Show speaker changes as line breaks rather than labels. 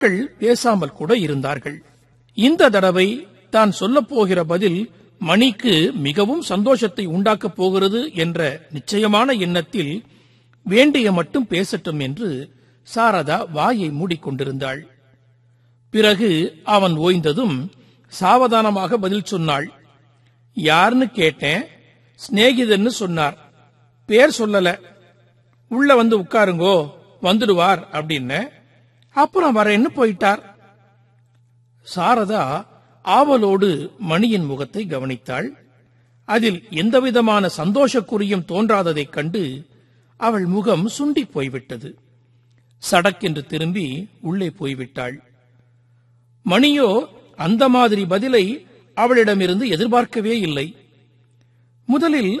மக்கள் பேசாமல் கூட இருந்தார்கள் இந்த தடவை தான் சொல்லப் போகிற பதில் மணிக்கு மிகவும் சந்தோஷத்தை உண்டாக்கப் போகிறது என்ற நிச்சயமான எண்ணத்தில் வேண்டிய மட்டும் பேசட்டும் என்று சாரதா வாயை மூடிக்கொண்டிருந்தாள் பிறகு அவன் ஓய்ந்ததும் சாவதானமாக பதில் சொன்னாள் யாருன்னு கேட்டேன் சிநேகிதன்னு சொன்னார் பேர் சொல்லல உள்ள வந்து உட்காருங்கோ வந்துடுவார் அப்படின்னு அப்புறம் வரேன்னு போயிட்டார் சாரதா ஆவலோடு மணியின் முகத்தை கவனித்தாள் அதில் எந்தவிதமான சந்தோஷக்குறியும் தோன்றாததைக் கண்டு அவள் முகம் சுண்டி போய்விட்டது சடக்கென்று திரும்பி உள்ளே போய்விட்டாள் மணியோ அந்த மாதிரி பதிலை அவளிடமிருந்து எதிர்பார்க்கவே இல்லை முதலில்